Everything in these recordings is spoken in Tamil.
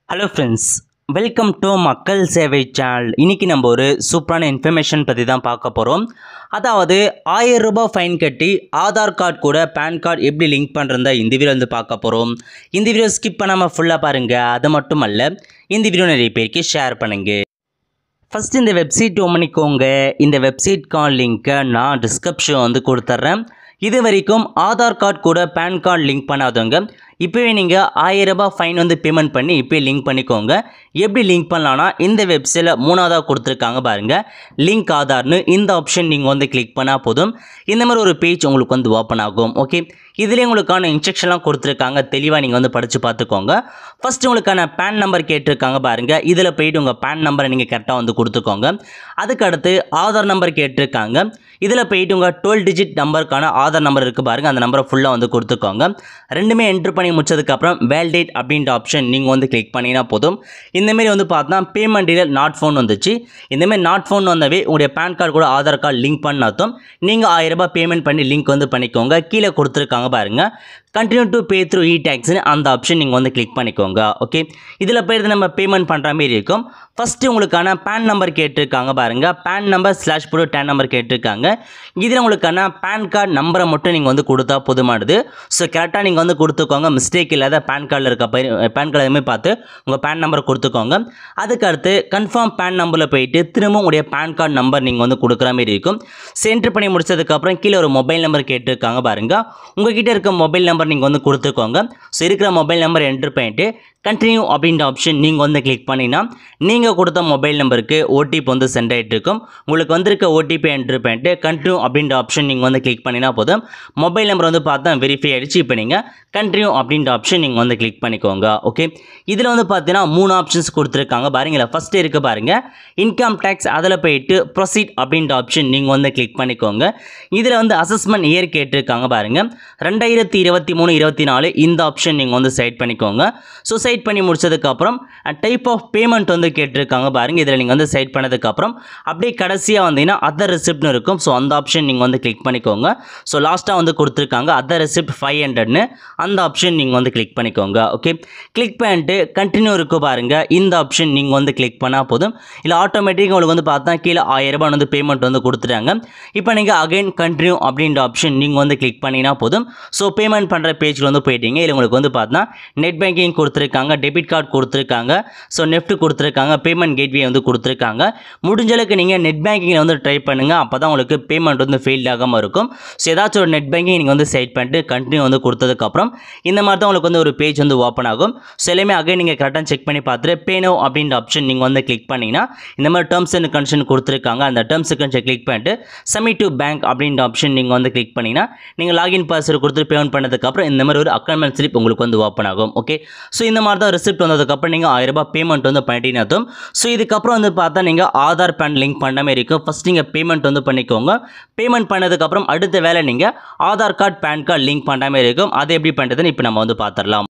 ஹலோ ஃப்ரெண்ட்ஸ் வெல்கம் டு மக்கள் சேவை சேனல் இன்னைக்கு நம்ம ஒரு சூப்பரான இன்ஃபர்மேஷன் பற்றி தான் பார்க்க போகிறோம் அதாவது ஆயிரம் ரூபாய் ஃபைன் கட்டி ஆதார் கார்டு கூட பேன் கார்டு எப்படி லிங்க் பண்ணுறதா இந்த வீடியோ வந்து பார்க்க போகிறோம் இந்த வீடியோ ஸ்கிப் பண்ணாமல் ஃபுல்லாக பாருங்கள் அது மட்டும் அல்ல இந்த வீடியோ நிறைய பேருக்கு ஷேர் பண்ணுங்கள் ஃபஸ்ட் இந்த வெப்சைட் ஓம் பண்ணிக்கோங்க இந்த வெப்சைட்கான லிங்க்கை நான் டிஸ்கிரிப்ஷன் வந்து கொடுத்துட்றேன் இது வரைக்கும் ஆதார் கார்டு கூட பேன் கார்டு லிங்க் பண்ணாதவங்க இப்போவே நீங்கள் ஆயிரம் ரூபாய் ஃபைன் வந்து பேமெண்ட் பண்ணி இப்போயே லிங்க் பண்ணிக்கோங்க எப்படி லிங்க் பண்ணலான்னா இந்த வெப்சைட்டில் மூணாவதாக கொடுத்துருக்காங்க பாருங்கள் லிங்க் ஆதார்னு இந்த ஆப்ஷன் நீங்கள் வந்து கிளிக் பண்ணால் போதும் இந்த மாதிரி ஒரு பேஜ் உங்களுக்கு வந்து ஓப்பன் ஆகும் ஓகே இதுலேயே உங்களுக்கான இன்ஸ்ட்ரக்ஷன்லாம் கொடுத்துருக்காங்க தெளிவாக நீங்கள் வந்து படித்து பார்த்துக்கோங்க ஃபஸ்ட்டு உங்களுக்கான பேன் நம்பர் கேட்டிருக்காங்க பாருங்கள் இதில் போயிட்டு உங்கள் பேன் நம்பரை நீங்கள் கரெக்டாக வந்து கொடுத்துக்கோங்க அதுக்கு அடுத்து ஆதார் நம்பர் கேட்டிருக்காங்க இதில் போயிட்டு உங்கள் டுவெல் டிஜிட் நம்பருக்கான ஆதார் நம்பர் இருக்குது பாருங்கள் அந்த நம்பரை ஃபுல்லாக வந்து கொடுத்துக்கோங்க ரெண்டுமே என்ட்ரு பண்ணி முடிச்சதுக்கப்புறம் வேலிடேட் அப்படின்ற ஆப்ஷன் நீங்கள் வந்து கிளிக் பண்ணினா போதும் இந்தமாரி வந்து பார்த்தா பேமெண்ட் டீலர் நாட் ஃபோன் வந்துச்சு இந்தமாரி நாட் ஃபோன் வந்தவே உங்களுடைய பேன் கார்டு கூட ஆதார் கார்டு லிங்க் பண்ணாதும் நீங்கள் ஆயிரம் ரூபாய் பேமெண்ட் பண்ணி லிங்க் வந்து பண்ணிக்கோங்க கீழே கொடுத்துருக்காங்க பாருங்கள் continue to pay through e டேக்ஸ்னு அந்த ஆப்ஷன் நீங்கள் வந்து கிளிக் பண்ணிக்கோங்க ஓகே இதில் போயிட்டு நம்ம பேமெண்ட் பண்ணுற மாதிரி இருக்கும் ஃபஸ்ட்டு உங்களுக்கான பேன் நம்பர் கேட்டிருக்காங்க பாருங்கள் PAN number slash protean number கேட்டிருக்காங்க இதில் உங்களுக்கான பேன் கார்டு நம்பரை மட்டும் நீங்கள் வந்து கொடுத்தா போதுமானது ஸோ கரெக்டாக நீங்கள் வந்து கொடுத்துக்கோங்க மிஸ்டேக் இல்லாத பேன் கார்டில் இருக்க பயிர் பேன் கார்டு எதுவுமே பார்த்து உங்கள் பேன் நம்பரை கொடுத்துக்கோங்க அதுக்கு அடுத்து கன்ஃபார்ம் பேன் நம்பரில் போயிட்டு திரும்ப உங்களுடைய பேன் கார்டு நம்பர் நீங்கள் வந்து கொடுக்குற மாதிரி இருக்கும் சென்ட்ரு பண்ணி முடிச்சதுக்கப்புறம் கீழே ஒரு மொபைல் நம்பர் கேட்டிருக்காங்க பாருங்கள் உங்ககிட்ட இருக்க மொபைல் நம்பர் நீங்கள் வந்து கொடுத்துக்கோங்க ஸோ இருக்கிற மொபைல் நம்பர் என்ட்ரு பண்ணிட்டு கண்டினியூ அப்படின்ற ஆப்ஷன் நீங்கள் வந்து கிளிக் பண்ணினா நீங்கள் கொடுத்த மொபைல் நம்பருக்கு ஓடிபி வந்து சென்ட் ஆகிட்டு இருக்கும் உங்களுக்கு வந்திருக்க ஓடிபி என்ட்ரு பண்ணிட்டு கண்டினியூ அப்படின்ற ஆப்ஷன் நீங்கள் வந்து கிளிக் பண்ணினா போதும் மொபைல் நம்பர் வந்து பார்த்தா வெரிஃபை ஆகிடுச்சு இப்போ நீங்கள் கண்டினியூ அப்படின்ற ஆப்ஷன் நீங்கள் வந்து கிளிக் பண்ணிக்கோங்க ஓகே இதில் வந்து பார்த்தீங்கன்னா மூணு ஆப்ஷன்ஸ் கொடுத்துருக்காங்க பாருங்களேன் ஃபஸ்ட்டு இருக்க பாருங்கள் இன்கம் டேக்ஸ் அதில் போயிட்டு ப்ரொசீட் அப்படின்ற ஆப்ஷன் நீங்கள் வந்து கிளிக் பண்ணிக்கோங்க இதில் வந்து அசஸ்மெண்ட் இயர் கேட்டிருக்காங்க பாருங்கள் ரெண்டாயிரத்தி இருபத்தி மூணு இருபத்தி நாலு இந்த ஆப்ஷன் நீங்கள் வந்து செட் பண்ணிக்கோங்க ஸோ செட் பண்ணி முடிச்சதுக்கப்புறம் டைப் ஆஃப் பேமெண்ட் வந்து கேட்டிருக்காங்க பாருங்கள் இதில் நீங்கள் வந்து செட் பண்ணதுக்கப்புறம் அப்படியே கடைசியாக வந்தீங்கன்னா அதர் ரெசிப்ட்னு இருக்கும் ஸோ அந்த ஆப்ஷன் நீங்கள் வந்து கிளிக் பண்ணிக்கோங்க ஸோ லாஸ்ட்டாக வந்து கொடுத்துருக்காங்க அதர் ரெசிப்ட் ஃபைவ் ஹண்ட்ரட்னு அந்த ஆப்ஷன் நீங்கள் வந்து கிளிக் பண்ணிக்கோங்க ஓகே கிளிக் பண்ணிட்டு கண்டினியூ இருக்கு பாருங்கள் இந்த ஆப்ஷன் நீங்கள் வந்து கிளிக் பண்ணால் போதும் இல்லை ஆட்டோமேட்டிக் உங்களுக்கு வந்து பார்த்தா கீழே ஆயிரம் ரூபாய் வந்து பேமெண்ட் வந்து கொடுத்துட்டாங்க இப்போ நீங்கள் அகைன் கண்டினியூ அப்படின்ற ஆப்ஷன் நீங்கள் வந்து கிளிக் பண்ணினா போதும் ஸோ பேமெண்ட் பண்ணுற பேஜில் வந்து போயிட்டீங்க இல்லை உங்களுக்கு வந்து பார்த்தா நெட் பேங்கிங் கொடுத்துருக்காங்க டெபிட் கார்டு கொடுத்துருக்காங்க ஸோ நெஃப்ட் கொடுத்துருக்காங்க பேமெண்ட் கேட்வே வந்து கொடுத்துருக்காங்க முடிஞ்ச அளவுக்கு நீங்கள் நெட் பேங்கிங்கில் வந்து ட்ரை பண்ணுங்கள் அப்போ தான் உங்களுக்கு பேமெண்ட் வந்து ஃபெயில் ஆகாமல் இருக்கும் ஸோ ஏதாச்சும் ஒரு நெட் பேங்கிங் நீங்கள் வந்து செட் பண்ணிட்டு கண்டினியூ வந்து கொடுத்ததுக்கப்புறம் இந்த மாதிரி தான் உங்களுக்கு வந்து ஒரு பேஜ் வந்து ஓப்பன் ஆகும் ஸோ எல்லாமே அகைன் நீங்கள் கரெக்டாக செக் பண்ணி பார்த்துட்டு பேனோ அப்படின்ற ஆப்ஷன் நீங்கள் வந்து கிளிக் பண்ணிங்கன்னா இந்த மாதிரி டேர்ம்ஸ் அண்ட் கண்டிஷன் கொடுத்துருக்காங்க அந்த டேர்ம்ஸ் கண்டிஷன் கிளிக் பண்ணிட்டு சப்மிட் டு பேங்க் அப்படின்ற ஆப்ஷன் நீங்கள் வந்து கிளிக் பண்ணிங்கன்னா நீங்கள் லாகின் பாஸ்வேர்டு கொடுத்து பேமெண்ட் பண்ணதுக்கப்புறம் இந்த மாதிரி ஒரு அக்கௌண்ட் ஸ்லிப் உங்களுக்கு வந்து ஓப்பன் ஆகும் ஓகே ஸோ இந்த மாதிரி தான் ரிசிப்ட் வந்ததுக்கப்புறம் நீங்கள் ஆயிரம் ரூபாய் பேமெண்ட் வந்து பண்ணிட்டீங்கன்னா ஸோ இதுக்கப்புறம் வந்து பார்த்தா நீங்கள் ஆதார் பேன் லிங்க் பண்ண மாதிரி இருக்கும் ஃபஸ்ட் நீங்கள் பேமெண்ட் வந்து பண்ணிக்கோங்க பேமெண்ட் பண்ணதுக்கப்புறம் அடுத்த வேலை நீங்கள் Aadhaar card PAN card link பண்ணுற மாதிரி இருக்கும் அது எப்படி பண்ணுறதுன்னு இப்போ நம்ம வந்து பார்த்துடலாம்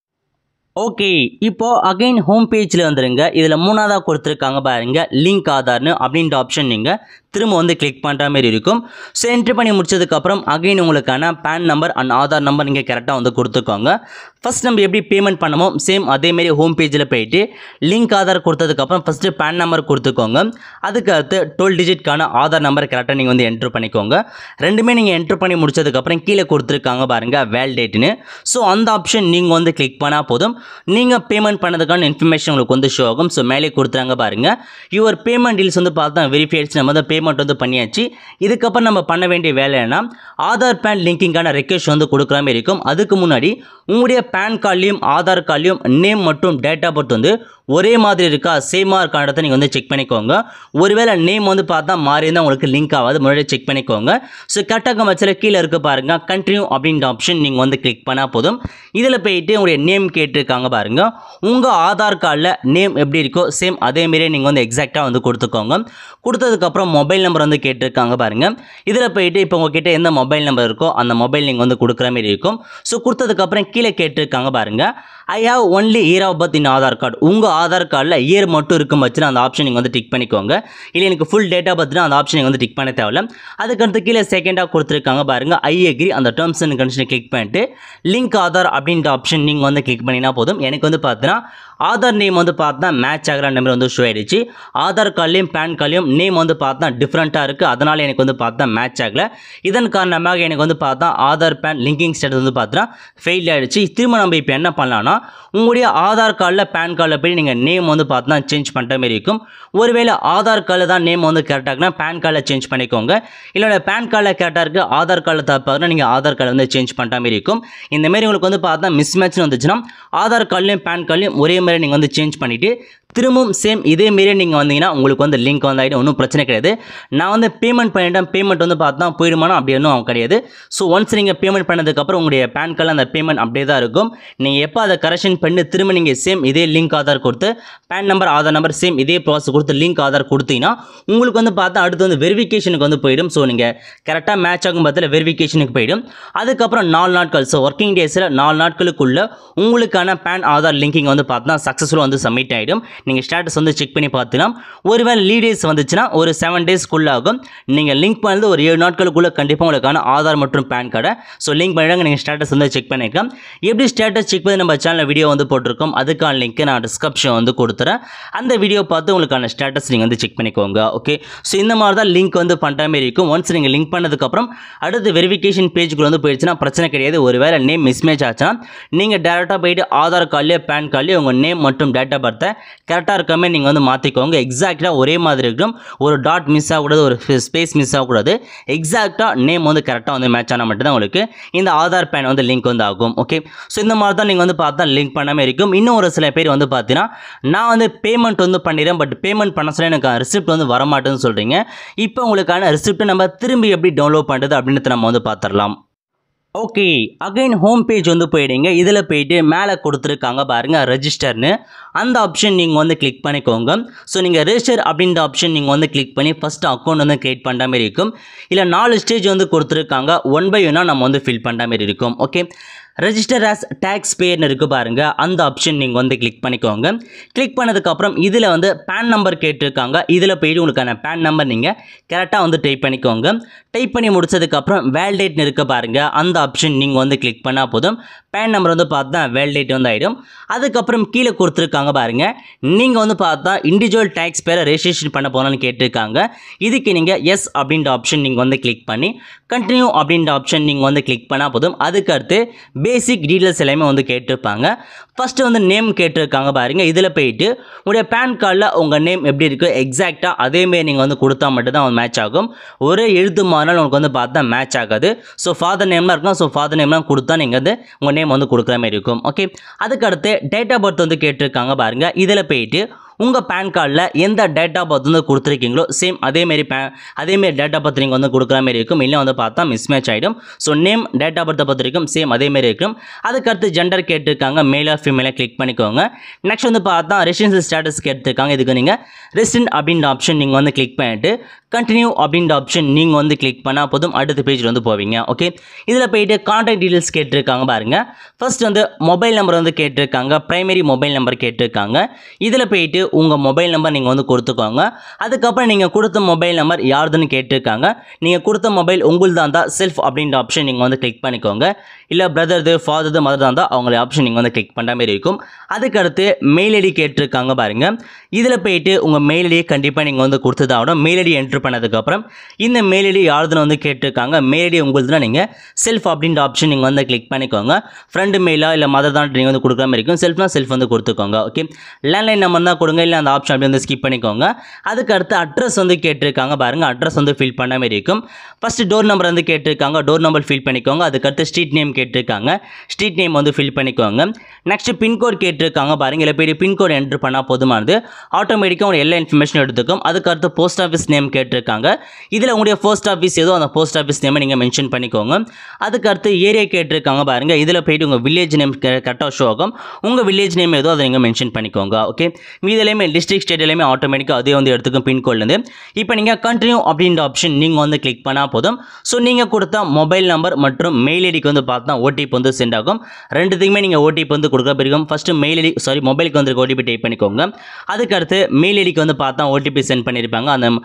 ஓகே இப்போ அகைன் ஹோம் பேஜில் வந்துருங்க இதில் மூணாவதாக கொடுத்துருக்காங்க பாருங்க லிங்க் ஆதார்னு அப்படின்ற ஆப்ஷன் நீங்கள் திரும்ப வந்து கிளிக் பண்ணுற மாதிரி இருக்கும் ஸோ என்ட்ரி பண்ணி முடிச்சதுக்கப்புறம் அகைன் உங்களுக்கான PAN number and Aadhaar number நீங்கள் கரெக்டாக வந்து கொடுத்துக்கோங்க ஃபஸ்ட் நம்ம எப்படி பேமெண்ட் பண்ணமோ சேம் அதேமாரி ஹோம் பேஜில் போயிட்டு லிங்க் ஆதார் கொடுத்ததுக்கப்புறம் ஃபஸ்ட்டு பேன் நம்பர் கொடுத்துக்கோங்க அதுக்கு அடுத்து டுவெல் டிஜிட்கான ஆதார் நம்பர் கரெக்டாக நீங்கள் வந்து என்ட்ரு பண்ணிக்கோங்க ரெண்டுமே நீங்கள் என்ட்ரு பண்ணி முடிச்சதுக்கப்புறம் கீழே கொடுத்துருக்காங்க பாருங்கள் வேலிடேட்னு ஸோ அந்த ஆப்ஷன் நீங்கள் வந்து கிளிக் பண்ணால் போதும் நீங்கள் பேமெண்ட் பண்ணதுக்கான இன்ஃபர்மேஷன் உங்களுக்கு வந்து ஷோ ஆகும் ஸோ மேலே கொடுத்துறாங்க பாருங்கள் யுவர் பேமெண்ட் டீல்ஸ் வந்து பார்த்தா வெரிஃபைட்ஸ் நம்ம வந்து பேமெண்ட் வந்து பண்ணியாச்சு இதுக்கப்புறம் நம்ம பண்ண வேண்டிய வேலை என்ன ஆதார் பேன் லிங்கிங்கான ரெக்வஸ்ட் வந்து கொடுக்குற மாதிரி இருக்கும் அதுக்கு முன்னாடி உங்களுடைய பேன் கார்ட்லேயும் ஆதார் கார்ட்லேயும் நேம் மற்றும் டேட் ஆஃப் பர்த் வந்து ஒரே மாதிரி இருக்கா சேமாக இருக்கான்றதை நீங்கள் வந்து செக் பண்ணிக்கோங்க ஒருவேளை நேம் வந்து பார்த்தா மாறி இருந்தால் உங்களுக்கு லிங்க் ஆகாது முன்னாடி செக் பண்ணிக்கோங்க ஸோ கரெக்டாக வச்சில் கீழே இருக்க பாருங்கள் கண்டினியூ அப்படின்ற ஆப்ஷன் நீங்கள் வந்து கிளிக் பண்ணால் போதும் இதில் போயிட்டு உங்களுடைய நேம் கேட்டிருக்காங்க பாருங்கள் உங்கள் ஆதார் கார்டில் நேம் எப்படி இருக்கோ சேம் அதேமாரியே நீங்கள் வந்து எக்ஸாக்டாக வந்து கொடுத்துக்கோங்க கொடுத்ததுக்கப்புறம் மொபைல் நம்பர் வந்து கேட்டிருக்காங்க பாருங்கள் இதில் போயிட்டு இப்போ உங்ககிட்ட எந்த மொபைல் நம்பர் இருக்கோ அந்த மொபைல் நீங்கள் வந்து கொடுக்குற மாதிரி இருக்கும் ஸோ கொடுத்ததுக்கப்புறம் கீழே கேட்டிருக்காங்க பாருங்கள் I have only year of birth in Aadhaar card உங்கள் ஆதார் கார்டில் இயர் மட்டும் இருக்கும் பட்சத்தில் அந்த ஆப்ஷன் நீங்கள் வந்து டிக் பண்ணிக்கோங்க இல்லை எனக்கு ஃபுல் டேட் ஆஃப் பர்த்னா அந்த ஆப்ஷன் நீங்கள் வந்து டிக் பண்ண தேவையில்ல அதுக்கடுத்து கீழே செகண்டாக கொடுத்துருக்காங்க பாருங்கள் ஐ அக்ரி அந்த டேர்ம்ஸ் அண்ட் கண்டிஷனை கிளிக் பண்ணிட்டு லிங்க் ஆதார் அப்படின்ற ஆப்ஷன் நீங்கள் வந்து கிளிக் பண்ணினா போதும் எனக்கு வந்து பார்த்தீங்கன்னா ஆதார் நேம் வந்து பார்த்தா மேட்ச் ஆகிற நம்பர் வந்து ஷோ ஆயிடுச்சு ஆதார் கார்ட்லேயும் பேன் கார்ட்லேயும் நேம் வந்து பார்த்தா டிஃப்ரெண்ட்டாக இருக்குது அதனால் எனக்கு வந்து பார்த்தா மேட்ச் ஆகல இதன் காரணமாக எனக்கு வந்து பார்த்தா ஆதார் பேன் லிங்கிங் ஸ்டேட்டஸ் வந்து பார்த்தா ஃபெயில் ஆயிடுச்சு திரும்ப நம்ம இப்போ என்ன பண்ணலாம்னா உங்களுடைய ஆதார் கார்டில் பேன் கார்டில் போய் நீங்கள் நேம் வந்து பார்த்தா சேஞ்ச் பண்ணுற மாதிரி இருக்கும் ஒருவேளை ஆதார் கார்டில் தான் நேம் வந்து கரெக்டாக இருக்குன்னா பேன் கார்டில் சேஞ்ச் பண்ணிக்கோங்க இல்லை பேன் கார்டில் கரெக்டாக இருக்குது ஆதார் கார்டில் தப்பாக நீங்கள் ஆதார் கார்டை வந்து சேஞ்ச் பண்ணுற மாதிரி இருக்கும் இந்த மாதிரி உங்களுக்கு வந்து பார்த்தா மிஸ் மேட்ச்னு வந்துச்சுன்னா ஆதார் கார்ட்லையும் பேன் கார்ட்லையும் ஒரே மாதிரி நீங்கள் வந்து சேஞ்ச் பண்ணிவிட்டு திரும்பவும் சேம் இதே மாரி நீங்கள் வந்தீங்கன்னா உங்களுக்கு வந்து லிங்க் வந்து ஆகிடும் ஒன்றும் பிரச்சனை கிடையாது நான் வந்து பேமெண்ட் பண்ணிட்டேன் பேமெண்ட் வந்து பார்த்தா போயிடுமானா அப்படி ஒன்றும் கிடையாது ஸோ ஒன்ஸ் நீங்கள் பேமெண்ட் பண்ணதுக்கப்புறம் உங்களுடைய பேன் கார்டில் அந்த பேமெண்ட் அப்படியே தான் இருக்கும் நீங்கள் எப்போ அதை கரெக்ஷன் பண்ணி திரும்ப நீங்கள் சேம் இதே லிங்க் ஆதார் கொடுத்து PAN number Aadhaar number same இதே ப்ராசஸ் கொடுத்து லிங்க் ஆதார் கொடுத்தீங்கன்னா உங்களுக்கு வந்து பார்த்தா அடுத்து வந்து வெரிஃபிகேஷனுக்கு வந்து போயிடும் ஸோ நீங்கள் கரெக்டாக மேட்ச் ஆகும் பட்சத்தில் வெரிஃபிகேஷனுக்கு போயிடும் அதுக்கப்புறம் நாலு நாட்கள் ஸோ ஒர்க்கிங் டேஸில் நாலு நாட்களுக்குள்ள உங்களுக்கான பேன் ஆதார் லிங்கிங் வந்து பார்த்தா சக்ஸஸ்ஃபுல்லாக வந்து சப்மிட் ஆகிடும் நீங்கள் ஸ்டேட்டஸ் வந்து செக் பண்ணி பார்த்துக்கலாம் ஒருவேளை லீ டேஸ் வந்துச்சுன்னா ஒரு செவன் டேஸ்க்குள்ள ஆகும் நீங்கள் லிங்க் பண்ணது ஒரு ஏழு நாட்களுக்குள்ள கண்டிப்பாக உங்களுக்கான ஆதார் மற்றும் பேன் கார்டை ஸோ லிங்க் பண்ணிடுங்க நீங்கள் ஸ்டேட்டஸ் வந்து செக் பண்ணிக்கலாம் எப்படி ஸ்டேட்டஸ் செக் பண்ணி நம்ம சேனலில் வீடியோ வந்து போட்டிருக்கோம் அதுக்கான லிங்க் நான் டிஸ்கிரிப்ஷன் வந்து கொடுத்துறேன் அந்த வீடியோ பார்த்து உங்களுக்கான ஸ்டேட்டஸ் நீங்கள் வந்து செக் பண்ணிக்கோங்க ஓகே ஸோ இந்த மாதிரி தான் லிங்க் வந்து பண்ணுற மாதிரி இருக்கும் ஒன்ஸ் நீங்கள் லிங்க் பண்ணதுக்கப்புறம் அடுத்து வெரிஃபிகேஷன் பேஜுக்குள்ள வந்து போயிடுச்சுன்னா பிரச்சனை கிடையாது ஒருவேளை நேம் மிஸ்மேட்ச் ஆச்சுன்னா நீங்கள் டேரெக்டாக போயிட்டு ஆதார் கார்ட்லேயே பேன் கார்ட்லேயே உங்கள் நேம் மற்றும் டேட் ஆஃப் பர்த்தை கரெக்டாக இருக்காமே நீங்கள் வந்து மாற்றிக்கோங்க எக்ஸாக்டாக ஒரே மாதிரி இருக்கும் ஒரு டாட் மிஸ் ஆகக்கூடாது ஒரு ஸ்பேஸ் மிஸ் ஆகக்கூடாது எக்ஸாக்டாக நேம் வந்து கரெக்டாக வந்து மேட்ச் ஆனால் மட்டும்தான் உங்களுக்கு இந்த ஆதார் பேன் வந்து லிங்க் வந்து ஆகும் ஓகே ஸோ இந்த மாதிரி தான் நீங்கள் வந்து பார்த்தா லிங்க் பண்ணாமல் இருக்கும் இன்னும் ஒரு சில பேர் வந்து பார்த்தீங்கன்னா நான் வந்து பேமெண்ட் வந்து பண்ணிடுறேன் பட் பேமெண்ட் பண்ண சொல்ல எனக்கு ரிசிப்ட் வந்து வரமாட்டேன்னு சொல்கிறீங்க இப்போ உங்களுக்கான ரிசிப்ட்டை நம்ம திரும்பி எப்படி டவுன்லோட் பண்ணுறது அப்படின்றது நம்ம வந்து பார்த்துடலாம் ஓகே அகைன் ஹோம் பேஜ் வந்து போயிடுங்க இதில் போயிட்டு மேலே கொடுத்துருக்காங்க பாருங்கள் ரெஜிஸ்டர்னு அந்த ஆப்ஷன் நீங்கள் வந்து கிளிக் பண்ணிக்கோங்க ஸோ நீங்கள் ரெஜிஸ்டர் அப்படின்ற ஆப்ஷன் நீங்கள் வந்து கிளிக் பண்ணி ஃபஸ்ட்டு அக்கௌண்ட் வந்து க்ரியேட் பண்ணுற மாதிரி இருக்கும் இல்லை நாலு ஸ்டேஜ் வந்து கொடுத்துருக்காங்க ஒன் பை ஒன்னாக நம்ம வந்து ஃபில் பண்ணுற மாதிரி இருக்கும் ஓகே ரெஜிஸ்டர் ஆஸ் டேக்ஸ் பேர்னு இருக்குது பாருங்கள் அந்த ஆப்ஷன் நீங்கள் வந்து கிளிக் பண்ணிக்கோங்க கிளிக் பண்ணதுக்கப்புறம் இதில் வந்து பேன் நம்பர் கேட்டிருக்காங்க இதில் போயிட்டு உங்களுக்கான பேன் நம்பர் நீங்கள் கரெக்டாக வந்து டைப் பண்ணிக்கோங்க டைப் பண்ணி முடிச்சதுக்கப்புறம் வேலிடேட்னு இருக்க பாருங்கள் அந்த ஆப்ஷன் நீங்கள் வந்து கிளிக் பண்ணால் போதும் பேன் நம்பர் வந்து பார்த்தா வேலிடேட் வந்து ஆகிடும் அதுக்கப்புறம் கீழே கொடுத்துருக்காங்க பாருங்கள் நீங்கள் வந்து பார்த்தா இண்டிவிஜுவல் டேக்ஸ் பேரை ரெஜிஸ்ட்ரேஷன் பண்ண போகணும்னு கேட்டிருக்காங்க இதுக்கு நீங்கள் எஸ் அப்படின்ற ஆப்ஷன் நீங்கள் வந்து கிளிக் பண்ணி கண்டினியூ அப்படின்ற ஆப்ஷன் நீங்கள் வந்து கிளிக் பண்ணால் போதும் அதுக்கு அடுத்து பேசிக் டீட்டெயில்ஸ் எல்லாமே வந்து கேட்டிருப்பாங்க ஃபஸ்ட்டு வந்து நேம் கேட்டிருக்காங்க பாருங்க இதில் போயிட்டு உங்களுடைய பேன் கார்டில் உங்கள் நேம் எப்படி இருக்குது எக்ஸாக்டாக அதேமாரி நீங்கள் வந்து கொடுத்தா மட்டும்தான் மேட்ச் ஆகும் ஒரே எழுத்து மாறினால் உங்களுக்கு வந்து பார்த்தா மேட்ச் ஆகாது ஸோ ஃபாதர் நேம்லாம் இருக்கும் ஸோ ஃபாதர் நேம்லாம் கொடுத்தா நீங்கள் வந்து உங்கள் நேம் வந்து கொடுக்குற மாதிரி இருக்கும் ஓகே அதுக்கடுத்து டேட் ஆஃப் பர்த் வந்து கேட்டிருக்காங்க பாருங்கள் இதில் போயிட்டு உங்கள் பேன் கார்டில் எந்த டேட் ஆஃப் பர்த் வந்து கொடுத்துருக்கீங்களோ சேம் அதேமாரி பே அதேமாரி டேட் ஆஃப் பர்த் நீங்கள் வந்து கொடுக்குற மாதிரி இருக்கும் இல்லை வந்து பார்த்தா மிஸ் மேட்ச் ஆகிடும் ஸோ நேம் டேட் ஆஃப் பர்த்தை பொறுத்த வரைக்கும் சேம் அதேமாரி இருக்கும் அதுக்கடுத்து ஜெண்டர் கேட்டிருக்காங்க மேலாக ஃபீமேலாக கிளிக் பண்ணிக்கோங்க நெக்ஸ்ட் வந்து பார்த்தா ரெசிடென்சி ஸ்டேட்டஸ் கேட்டிருக்காங்க இதுக்கு நீங்கள் ரெசிடென்ட் அப்படின்ற ஆப்ஷன் நீங்கள் வந்து கிளிக் பண்ணிட்டு கண்டினியூ அப்படின்ற ஆப்ஷன் நீங்கள் வந்து கிளிக் பண்ணால் போதும் அடுத்த பேஜில் வந்து போவீங்க ஓகே இதில் போயிட்டு கான்டாக்ட் டீடைல்ஸ் கேட்டிருக்காங்க பாருங்கள் ஃபர்ஸ்ட் வந்து மொபைல் நம்பர் வந்து கேட்டிருக்காங்க ப்ரைமரி மொபைல் நம்பர் கேட்டிருக்காங்க இதில் போயிட்டு உங்கள் மொபைல் நம்பர் நீங்கள் வந்து கொடுத்துக்கோங்க அதுக்கப்புறம் நீங்கள் கொடுத்த மொபைல் நம்பர் யாருதுன்னு கேட்டிருக்காங்க நீங்கள் கொடுத்த மொபைல் உங்களுது இருந்தால் செல்ஃப் அப்படின்ற ஆப்ஷன் நீங்கள் வந்து கிளிக் பண்ணிக்கோங்க இல்லை பிரதர்து ஃபாதர்து மதர் இருந்தால் அவங்கள ஆப்ஷன் நீங்கள் வந்து கிளிக் பண்ணுற மாதிரி இருக்கும் அதுக்கடுத்து மெயில் ஐடி கேட்டிருக்காங்க பாருங்கள் இதில் போயிட்டு உங்கள் மெயில் ஐடியை கண்டிப்பாக நீங்கள் வந்து கொடுத்ததாகணும் மெயில் ஐடி என்ட்ரு பண்ணதுக்கப்புறம் இந்த மெயில் ஐடி யாருதுன்னு வந்து கேட்டிருக்காங்க மெயில் ஐடி உங்களுதுனா நீங்கள் செல்ஃப் அப்படின்ற ஆப்ஷன் நீங்கள் வந்து கிளிக் பண்ணிக்கோங்க ஃப்ரெண்டு மெயிலா இல்லை மதர் தான் நீங்கள் வந்து கொடுக்குற மாதிரி இருக்கும் செல்ஃப்னா செல்ஃப் வந்து கொடுத்துக்கோங்க ஓகே லேண்ட்லைன் நம்பர் தான் கொடுங்க இல்லை அந்த ஆப்ஷன் அப்படி வந்து ஸ்கிப் பண்ணிக்கோங்க அதுக்கு அடுத்து அட்ரஸ் வந்து கேட்டிருக்காங்க பாருங்கள் அட்ரஸ் வந்து ஃபில் பண்ண மாதிரி இருக்கும் ஃபஸ்ட்டு டோர் நம்பர் வந்து கேட்டிருக்காங்க டோர் நம்பர் ஃபில் பண்ணிக்கோங்க அதுக்கடுத்து ஸ்ட்ரீட் நேம் கேட்டிருக்காங்க ஸ்ட்ரீட் நேம் வந்து ஃபில் பண்ணிக்கோங்க நெக்ஸ்ட் பின்கோட் கேட்டிருக்காங்க பாருங்க இல்லை போய் பின்கோட் என்ட்ரு பண்ணால் போதுமானது ஆட்டோமேட்டிக்காக உங்களுடைய எல்லா இன்ஃபர்மேஷன் எடுத்துக்கும் அதுக்கடுத்து போஸ்ட் ஆஃபீஸ் நேம் கேட்டிருக்காங்க இதில் உங்களுடைய போஸ்ட் ஆஃபீஸ் ஏதோ அந்த போஸ்ட் ஆஃபீஸ் நேமை நீங்கள் மென்ஷன் பண்ணிக்கோங்க அதுக்கடுத்து ஏரியா கேட்டிருக்காங்க பாருங்க இதில் போயிட்டு உங்கள் வில்லேஜ் நேம் கரெக்டாக ஷோ ஆகும் உங்கள் வில்லேஜ் நேம் ஏதோ அதை நீங்கள் மென்ஷன் பண்ணிக்கோங்க ஓகே மீது எல்லாமே டிஸ்ட்ரிக்ட் ஸ்டேட் எல்லாமே ஆட்டோமேட்டிக்காக அதே வந்து எடுத்துக்கும் பின்கோட்லேருந்து இப்போ நீங்கள் கண்டினியூ அப்படின்ற ஆப்ஷன் நீங்கள் வந்து கிளிக் பண்ணால் போதும் ஸோ நீங்கள் கொடுத்த மொபைல் நம்பர் மற்றும் மெயில் ஐடிக்கு வந்து பார்த்தா ஓடிபி வந்து சென்ட் ஆகும் ரெண்டுத்துக்குமே நீங்கள் ஓடிபி வந்து கொடுக்க பிறகும் ஃபஸ்ட்டு மெயில் ஐடி சாரி மொபைலுக்கு வந்து ஓடிபி டைப் பண்ணிக்கோங்க அதுக்கடுத்து மெயில் ஐடிக்கு வந்து பார்த்தா ஓடிபி சென்ட் பண்ணியிருப்பாங்க அந்த மெயிலுக்கு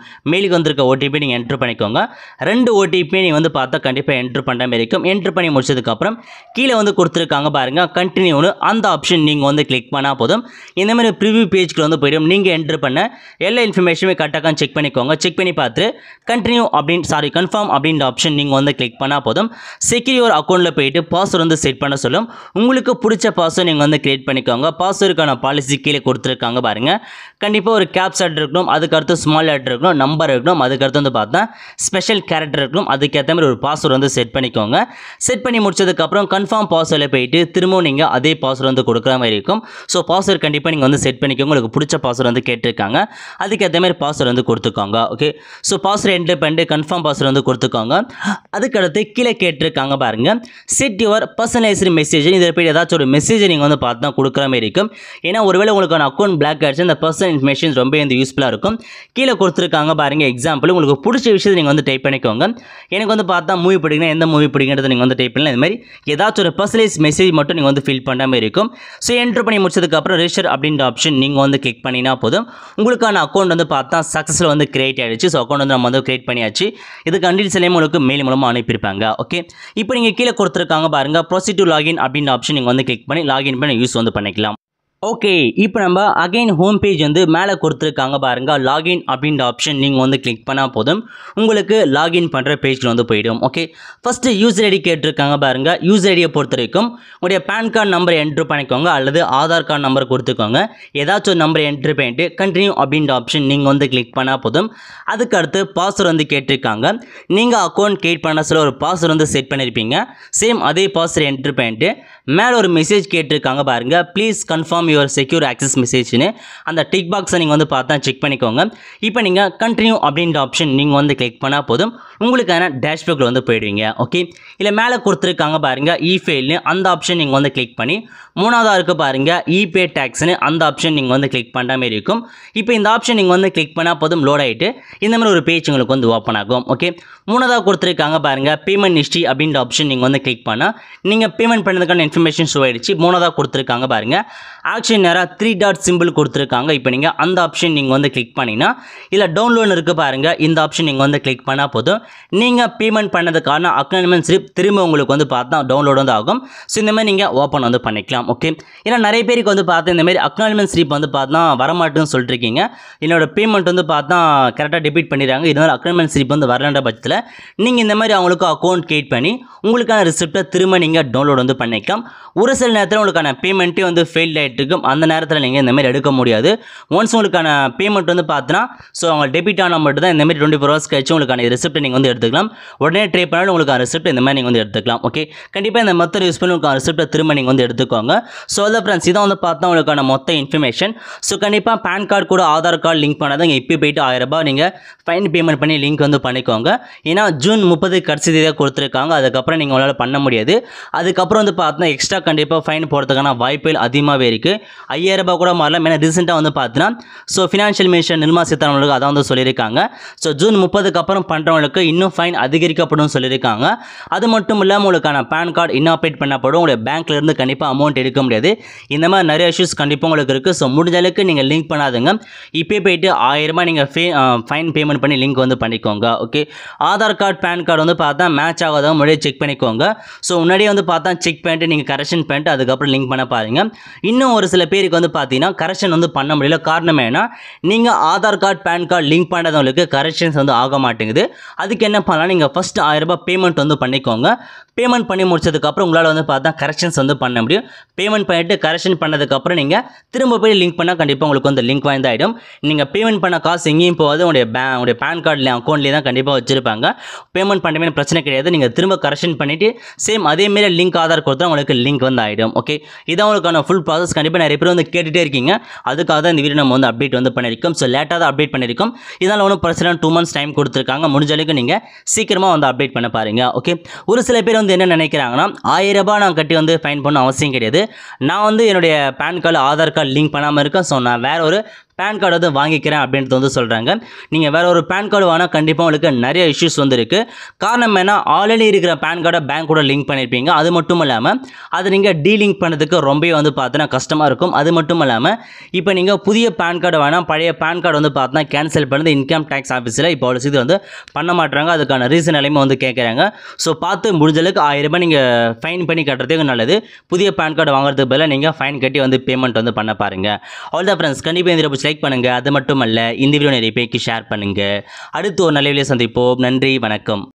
பேருக்கு வந்திருக்க ஓடிபி நீங்கள் என்ட்ரு பண்ணிக்கோங்க ரெண்டு ஓடிபி நீங்கள் வந்து பார்த்தா கண்டிப்பாக என்ட்ரு பண்ணுற மாதிரி இருக்கும் என்ட்ரு பண்ணி முடிச்சதுக்கப்புறம் கீழே வந்து கொடுத்துருக்காங்க பாருங்கள் கண்டினியூன்னு அந்த ஆப்ஷன் நீங்கள் வந்து கிளிக் பண்ணால் போதும் இந்த மாதிரி ப்ரிவ்யூ பேஜ்க்கு வந்து போயிடும் நீங்கள் என்ட்ரு பண்ண எல்லா இன்ஃபர்மேஷனுமே கரெக்டாக செக் பண்ணிக்கோங்க செக் பண்ணி பார்த்து கண்டினியூ அப்படின்னு சாரி கன்ஃபார்ம் அப்படின்ற ஆப்ஷன் நீங்கள் வந்து கிளிக் பண்ணால் போதும் செக்யூர் அக்கௌண்ட்டில் போயிட்டு பாஸ்வேர்டு வந்து செட் பண்ண சொல்லும் உங்களுக்கு பிடிச்ச பாஸ்வேர்டு நீங்கள் வந்து கிரியேட் பண்ணிக்கோங்க பாஸ்வேர்டுக்கான பாலிசி கீழே கொடுத்துருக்காங்க பாருங்கள் கண்டிப்பாக ஒரு கேப்ஸ் லெட்டர் இருக்கணும் அதுக்கடுத்து ஸ்மால் லெட்டர் இருக்கணும் நம்பர் இருக்கணும் அதுக்கடுத்து வந்து பார்த்தா ஸ்பெஷல் கேரக்டர் இருக்கணும் அதுக்கேற்ற மாதிரி ஒரு பாஸ்வேர்டு வந்து செட் பண்ணிக்கோங்க செட் பண்ணி முடிச்சதுக்கப்புறம் கன்ஃபார்ம் பாஸ்வேர்டில் போயிட்டு திரும்பவும் நீங்கள் அதே பாஸ்வேர்டு வந்து கொடுக்குற மாதிரி இருக்கும் ஸோ பாஸ்வேர்டு கண்டிப்பாக நீங்கள் வந்து செட் பண்ணிக்கோங்க உங்களுக்கு பிடிச்ச பாஸ்வேர்டு வந்து கேட்டிருக்காங்க அதுக்கேற்ற மாதிரி பாஸ்வேர்டு வந்து கொடுத்துக்கோங்க ஓகே ஸோ பாஸ்வேர்டு என்ட்ரு பண்ணிட்டு கன்ஃபார்ம் பாஸ்வேர்டு வந்து கொடுத்துக்கோங்க அதுக்கடுத்து கீழே கேட்டிருக்காங்க பாருங்க செட் யுவர் பர்சனலைஸ்டு மெசேஜ் இதில் போய் ஏதாச்சும் ஒரு மெசேஜ் நீங்கள் வந்து பார்த்து தான் கொடுக்குற மாதிரி இருக்கும் ஏன்னா ஒருவேளை உங்களுக்கான அக்கௌண்ட் பிளாக் ஆகிடுச்சு இந்த பர்சனல் இன்ஃபர்மேஷன் ரொம்ப வந்து யூஸ்ஃபுல்லாக இருக்கும் கீழே கொடுத்துருக்காங்க பாருங்க எக்ஸாம்பிள் உங்களுக்கு பிடிச்ச விஷயத்தை நீங்கள் வந்து டைப் பண்ணிக்கோங்க எனக்கு வந்து பார்த்தா மூவி பிடிக்கணும் எந்த மூவி பிடிக்கிறது நீங்கள் வந்து டைப் பண்ணலாம் இந்த மாதிரி ஏதாச்சும் ஒரு பர்சனலைஸ் மெசேஜ் மட்டும் நீங்கள் வந்து ஃபில் பண்ண மாதிரி இருக்கும் ஸோ என்ட்ரு பண்ணி முடிச்சதுக்கப்புறம் ரெஜிஸ்டர் அப்படின்ற ஆப்ஷன் நீங்கள் வந்து கிளிக் பண்ணினா போதும் உங்களுக்கான அக்கௌண்ட் வந்து பார்த்தா சக்ஸஸில் வந்து கிரியேட் ஆகிடுச்சு ஸோ அக்கௌண்ட் வந்து நம்ம வந்து கிரியேட் பண்ணியாச்சு இதுக்கு அண்டில்ஸ் எல்லாமே உங்களுக்கு மெயில் மூலமாக அனுப்பியிருப்பாங்க ஓகே இப்போ நீங்கள் கீழே கொடுத்துருக்காங்க பாருங்கள் ப்ரொசீட் லாகின் அப்படின்ற ஆப்ஷன் நீங்கள் வந்து கிளிக் பண்ணி லாகின் பண்ணி யூஸ் வந்து பண்ணிக்கலாம் ஓகே இப்போ நம்ம அகைன் ஹோம் பேஜ் வந்து மேலே கொடுத்துருக்காங்க பாருங்க லாகின் அப்படின்ற ஆப்ஷன் நீங்கள் வந்து கிளிக் பண்ணால் போதும் உங்களுக்கு லாகின் பண்ணுற பேஜில் வந்து போயிடும் ஓகே ஃபஸ்ட்டு யூசர் ஐடி கேட்டிருக்காங்க பாருங்க யூசர் ஐடியை பொறுத்த வரைக்கும் உங்களுடைய பேன் கார்டு நம்பர் என்ட்ரு பண்ணிக்கோங்க அல்லது ஆதார் கார்டு நம்பர் கொடுத்துக்கோங்க ஏதாச்சும் ஒரு நம்பர் என்ட்ரு பண்ணிட்டு கண்டினியூ அப்படின்ற ஆப்ஷன் நீங்கள் வந்து கிளிக் பண்ணால் போதும் அதுக்கு அடுத்து பாஸ்வேர்டு வந்து கேட்டிருக்காங்க நீங்கள் அக்கௌண்ட் கிரியேட் பண்ண சொல்ல ஒரு பாஸ்வேர்டு வந்து செட் பண்ணியிருப்பீங்க சேம் அதே பாஸ்வேர்டு என்ட்ரு பண்ணிட்டு மேலே ஒரு மெசேஜ் கேட்டிருக்காங்க பாருங்க please confirm your secure access மெசேஜ்னு அந்த டிக் பாக்ஸை நீங்கள் வந்து பார்த்தா செக் பண்ணிக்கோங்க இப்போ நீங்கள் கண்டினியூ அப்படின்ற ஆப்ஷன் நீங்கள் வந்து கிளிக் பண்ணால் போதும் உங்களுக்கான டேஷ்போர்டில் வந்து போயிடுவீங்க ஓகே இல்லை மேலே கொடுத்துருக்காங்க பாருங்க இ ஃபெயில்னு அந்த ஆப்ஷன் நீங்கள் வந்து கிளிக் பண்ணி மூணாவதாக இருக்க பாருங்க இபே டேக்ஸ்னு அந்த ஆப்ஷன் நீங்கள் வந்து கிளிக் பண்ணுற மாதிரி இருக்கும் இப்போ இந்த ஆப்ஷன் நீங்கள் வந்து கிளிக் பண்ணால் போதும் லோட் ஆகிட்டு இந்த மாதிரி ஒரு பேஜ் உங்களுக்கு வந்து ஓப்பன் ஆகும் ஓகே மூணாவதாக கொடுத்துருக்காங்க பாருங்க பேமெண்ட் ஹிஸ்ட்ரி அப்படின்ற ஆப்ஷன் நீங்கள் வந்து கிளிக் பண்ணால் நீங்கள் பேமெண்ட் பண்ணதுக்கான இன்ஃபர்மேஷன் ஷோ ஆயிடுச்சு மூணாவதாக கொடுத்துருக்காங்க பாருங்க ஆக்ஷன் நேராக த்ரீ டாட் சிம்பிள் கொடுத்துருக்காங்க இப்போ நீங்கள் அந்த ஆப்ஷன் நீங்கள் வந்து கிளிக் பண்ணிங்கன்னா இல்லை டவுன்லோட் இருக்குது பாருங்க இந்த ஆப்ஷன் நீங்கள் வந்து கிளிக் பண்ணால் போதும் நீங்கள் பேமெண்ட் பண்ணதுக்கான அக்னாலஜ்மெண்ட் ஸ்லிப் திரும்ப உங்களுக்கு வந்து பார்த்தா டவுன்லோட் வந்து ஆகும் ஸோ இந்த மாதிரி நீங்கள் ஓப்பன் வந்து பண்ணிக்கலாம் ஓகே ஏன்னா நிறைய பேருக்கு வந்து பார்த்தா இந்த மாதிரி அக்னாலஜ்மெண்ட் ஸ்லிப் வந்து பார்த்தா வரமாட்டேன்னு சொல்லிட்டு இருக்கீங்க என்னோட பேமெண்ட் வந்து பார்த்தா கரெக்டாக டெபிட் பண்ணிடுறாங்க இதனால் அக்னாலஜ்மெண்ட் ஸ்லிப் வந்து வரலன்ற பட்சத்தில் நீங்கள் இந்த மாதிரி அவங்களுக்கு அக்கௌண்ட் கிரியேட் பண்ணி உங்களுக்கான ரிசிப்ட்டை திரும்ப நீங்கள் டவுன்லோட் வந்து பண்ணிக்கலாம் ஒரு சில நேரத்தில் உங்களுக்கான பேமெண்ட்டே வந்து ஃபெயில் ஆகிட்டு இருக்கும் அந்த நேரத்தில் நீங்கள் இந்த மாதிரி எடுக்க முடியாது ஒன்ஸ் உங்களுக்கான பேமெண்ட் வந்து பார்த்தீங்கன்னா ஸோ அவங்க டெபிட் ஆனால் மட்டும் தான் இந்த மாதிரி டுவெண்ட்டி ஃபோர் ஹவர்ஸ் கழிச்சு உங்களுக்கான ரிசிப்ட்டை நீங்கள் வந்து எடுத்துக்கலாம் உடனே ட்ரை பண்ணாலும் உங்களுக்கான ரிசிப்ட் இந்த மாதிரி நீங்கள் வந்து எடுத்துக்கலாம் ஓகே கண்டிப்பாக இந்த மொத்த யூஸ் பண்ணி உங்களுக்கான ரிசிப்ட்டை திரும்ப நீங்கள் வந்து எடுத்துக்கோங்க ஸோ அதான் ஃப்ரெண்ட்ஸ் இதான் வந்து பார்த்தா உங்களுக்கான மொத்த இன்ஃபர்மேஷன் ஸோ கண்டிப்பாக பேன் கார்டு கூட ஆதார் கார்டு லிங்க் பண்ணாதான் இப்போ போயிட்டு ஆயிரம் ரூபாய் நீங்கள் ஃபைன் பேமெண்ட் பண்ணி லிங்க் வந்து பண்ணிக்கோங்க ஏன்னா ஜூன் முப்பது கடைசி தேதியாக கொடுத்துருக்காங்க அதுக்கப்புறம் நீங்கள் உங்களால் பண்ண முடியாது அதுக்கப்புறம் வந்து பார்த்தா எக்ஸ்ட்ரா கண்டிப்பாக ஃபைன் போகிறதுக்கான வாய்ப்புகள் அதிகமாகவே இருக்குது ஐயாயிரம் ரூபாய் கூட மாறலாம் ஏன்னா ரீசெண்டாக வந்து பார்த்தீங்கன்னா ஸோ ஃபினான்ஷியல் மினிஸ்டர் நிர்மலா சீதாராமனுக்கு அதான் வந்து சொல்லியிருக்காங்க ஸோ ஜூன் முப்பதுக்கு அப்புறம் பண்ணுறவங்களுக்கு இன்னும் ஃபைன் அதிகரிக்கப்படும் சொல்லியிருக்காங்க அது மட்டும் இல்லாமல் உங்களுக்கான பேன் கார்டு இன்னாபரேட் பண்ணப்படும் உங்களுடைய பேங்க்ல இருந்து கண்டிப்பாக அமௌண்ட் எடுக்க முடியாது இந்த மாதிரி நிறைய இஷ்யூஸ் கண்டிப்பாக உங்களுக்கு இருக்குது ஸோ முடிஞ்ச அளவுக்கு நீங்கள் லிங்க் பண்ணாதுங்க இப்போ போயிட்டு ஆயிரம் ரூபாய் நீங்கள் ஃபே ஃபைன் பேமெண்ட் பண்ணி லிங்க் வந்து பண்ணிக்கோங்க okay Aadhaar card PAN card வந்து பார்த்தா மேட்ச் ஆகாதவங்க முன்னாடியே செக் பண்ணிக்கோங்க ஸோ முன்னாடியே வந்து பார்த்தா செக் பண்ணிட்டு நீங்கள் கரெக்ஷன் பண்ணிட்டு அதுக்கப்புறம் லிங்க் பண்ண பாருங்க இன்னும் ஒரு சில பேருக்கு வந்து பார்த்தீங்கன்னா கரெக்ஷன் வந்து பண்ண முடியல காரணம் ஏன்னா நீங்கள் Aadhaar card PAN card link பண்ணாதவங்களுக்கு கரெக்ஷன்ஸ் வந்து ஆக மாட்டேங்குது அதுக்கு என்ன பண்ணலாம் நீங்கள் ஃபஸ்ட்டு ஆயிரம் ரூபாய் பேமெண்ட் வந்து பண்ணிக்கோங்க பேமெண்ட் பண்ணி முடிச்சதுக்கப்புறம் உங்களால் வந்து பார்த்தா கரெக்ஷன்ஸ் வந்து பண்ண முடியும் பேமெண்ட் பண்ணிட்டு கரெக்ஷன் பண்ணதுக்கப்புறம் நீங்கள் திரும்ப போய் லிங்க் பண்ணால் கண்டிப்பாக உங்களுக்கு வந்து லிங்க் வாய்ந்தாயிடும் நீங்கள் பேமெண்ட் பண்ண காசு எங்கேயும் போகாது உங்களுடைய பே உங்களுடைய பேன் கார்டில் அக்கௌண்ட்லேயே தான் கண்டிப்பாக வச்சுருப்பாங்க பேமெண்ட் பண்ணுறமே பிரச்சனை கிடையாது நீங்கள் திரும்ப கரெக்ஷன் பண்ணிவிட்டு சேம் அதேமாரி லிங்க் ஆதார் கொடுத்தா உங்களுக்கு லிங்க் வந்து ஆகிடும் ஓகே இதான் உங்களுக்கான ஃபுல் ப்ராசஸ் கண்டிப்பாக நிறைய பேர் வந்து கேட்டுகிட்டே இருக்கீங்க அதுக்காக தான் இந்த வீடியோ நம்ம வந்து அப்டேட் வந்து பண்ணியிருக்கோம் ஸோ லேட்டாக தான் அப்டேட் பண்ணியிருக்கோம் இதனால் ஒன்றும் பிரச்சனை டூ மந்த்ஸ் டைம் கொடுத்துருக்காங்க முடிஞ்ச அளவுக்கு நீங்கள் சீக்கிரமாக வந்து அப்டேட் பண்ண பாருங்க ஓகே ஒரு சில பேர் வந்து என்ன நினைக்கிறாங்கன்னா ஆயிரம் ரூபாய் நான் கட்டி வந்து ஃபைன் பண்ண அவசியம் கிடையாது நான் வந்து என்னுடைய PAN card Aadhaar card link பண்ணாமல் இருக்கேன் ஸோ நான் வேற ஒரு பேன் கார்டு வந்து வாங்கிக்கிறேன் அப்படின்றது வந்து சொல்கிறாங்க நீங்கள் வேற ஒரு பேன் கார்டு வாங்கினா கண்டிப்பாக உங்களுக்கு நிறைய இஷ்யூஸ் வந்து இருக்குது காரணம் என்ன ஆல்ரெடி இருக்கிற பேன் கார்டை பேங்க் கூட லிங்க் பண்ணியிருப்பீங்க அது மட்டும் இல்லாமல் அதை நீங்கள் டீலிங்க் பண்ணதுக்கு ரொம்பவே வந்து பார்த்தீங்கன்னா கஷ்டமாக இருக்கும் அது மட்டும் இல்லாமல் இப்போ நீங்கள் புதிய பேன் கார்டு வேணால் பழைய பேன் கார்டு வந்து பார்த்தீங்கன்னா கேன்சல் பண்ணது இன்கம் டேக்ஸ் ஆஃபீஸில் இப்போ அவ்வளோ இது வந்து பண்ண மாட்டாங்க அதுக்கான ரீசன் எல்லாமே வந்து கேட்குறாங்க ஸோ பார்த்து முடிஞ்ச அளவுக்கு ஆயிரம் ரூபாய் நீங்கள் ஃபைன் பண்ணி கட்டுறதுக்கு நல்லது புதிய பேன் கார்டு வாங்குறதுக்கு பதிலாக நீங்கள் ஃபைன் கட்டி வந்து பேமெண்ட் வந்து பண்ண பாருங்கள் அவ்வளோதான் ஃப்ரெண்ட்ஸ் கண்டிப்பாக இந்த வீடியோ லைக் பண்ணுங்கள் அது மட்டும் அல்ல இந்த வீடியோ நிறைய பேருக்கு ஷேர் பண்ணுங்கள் அடுத்து ஒரு நல்ல வீடியோ சந்திப்போம் நன்றி வணக்கம்